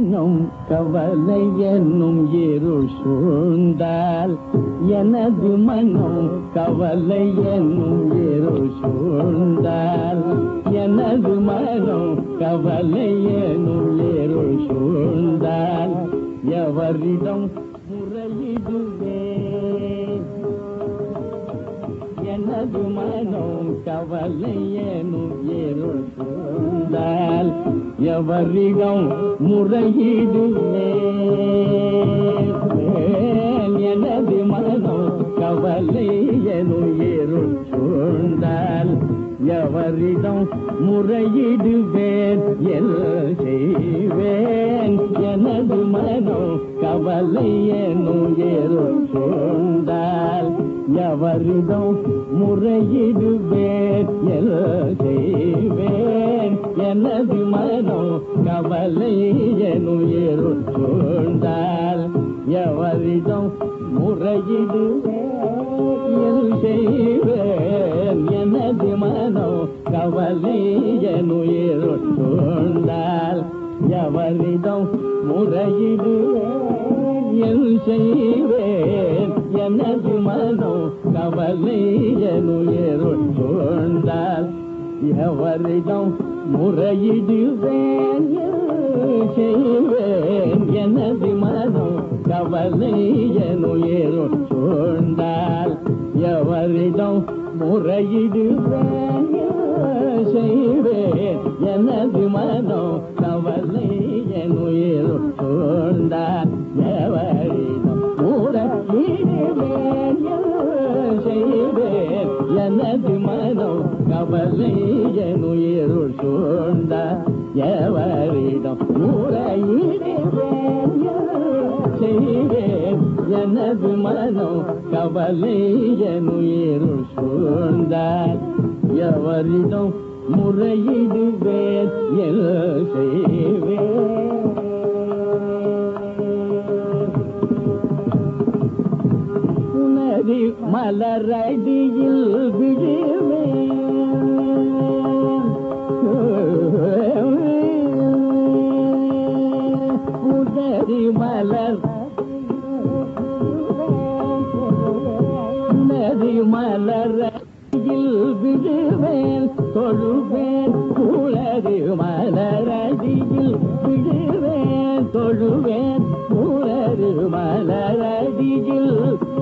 மனம் கவலை என்னும் இருள் சூழ்ந்தால் எனது மனம் கவலை என்னும் இருள் சூழ்ந்தால் எனது மனம் கவலை என்னும் இருள் சூழ்ந்தால் எவரிடம் முறையிடுவேன் எனது மனம் கவலை எனும் இருள் சூழ்ந்தால் எவரிடம் முறையிடுவேன் எனது மனம் கவலை எனும் இருள் சூழ்ந்தால் எவரிடம் முறையிடுவேன் எல் செய்வேன் எனது மனம் கவலை எனும் இருள் சூழ்ந்தால் எவரிடம் முறையிடுவேன் எல் செய்வேன் எனது மனம் கவலை எனும் இருள் சூழ்ந்தால் எவரிடம் முறையிடுவேன் எல் செய்வேன் எனது மனம் கவலை எனும் இருள் சூழ்ந்தால் எவரிடம் முறையிடுவேன் என் செய்வேன் எனது மனம் கவலை எனுயருள் சூழ்ந்தால் எவரிடம் முறையிடுவேன் என் செய்வேன் எனது மனம் கவலை எனுயருள் சூழ்ந்தால் எவரிடம் முறையிடுவேன் என் செய்வேன் எனது மனம் கவலை எனுயருள் சூழ்ந்தால் எவரிடம் முறையிடுவேன் என் செய்வேன் எனது மனம் கவலை எனுயருள் சூழ்ந்தால் எவரிடம் முறையிடுவேன் என் செய்வேன் எனது மனம் கவலை எனுயிருள் சூழ்ந்தால் எவரிடம் முறையிடுவேன் எல் செய்வேன் உனது மலரடியில் விடுவேன் உதறி மலர் உனது மலரடியில் விடுவேன் தொழுவேன் உனது மலரடியில் விடுவேன் தொழுவேன் உனது மலரடியில்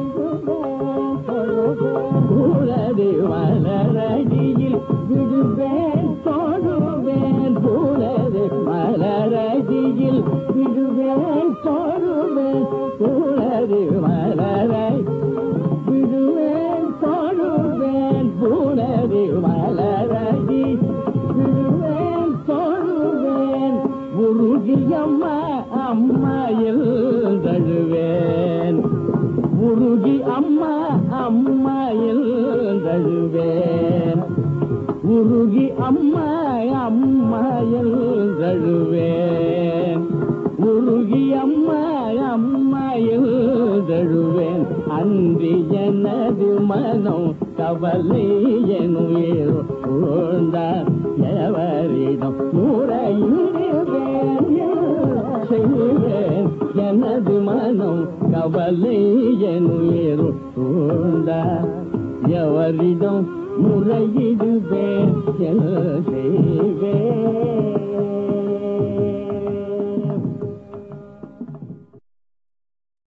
உனது மலரடியில் விடுவேன் தொழுவேன் உனது மலரடியில் விடுவேன் தொழுவேன் உனது மலரை விடுவேன் தொழுவேன் உனது மலரடி விடுவேன் தொழுவேன் உருகியம்மா அம்மாயில் தழுவேன் உருகி அம்மா அம்மாயில் தழுவேன் உருகி அம்மா அம்மாயில் தழுவேன் உருகி அம்மா அம்மாயில் தழுவேன் அன்றி எனது மனம் கவலை எனுயிர் சூழ்ந்தார் எவரிடம் முறையிடுவேன் செய்வேன் எனது மனம் கவலை எனுயிர் சூழ்ந்தார் எவரிடம் முறையிடுவேன் என செய்வேன்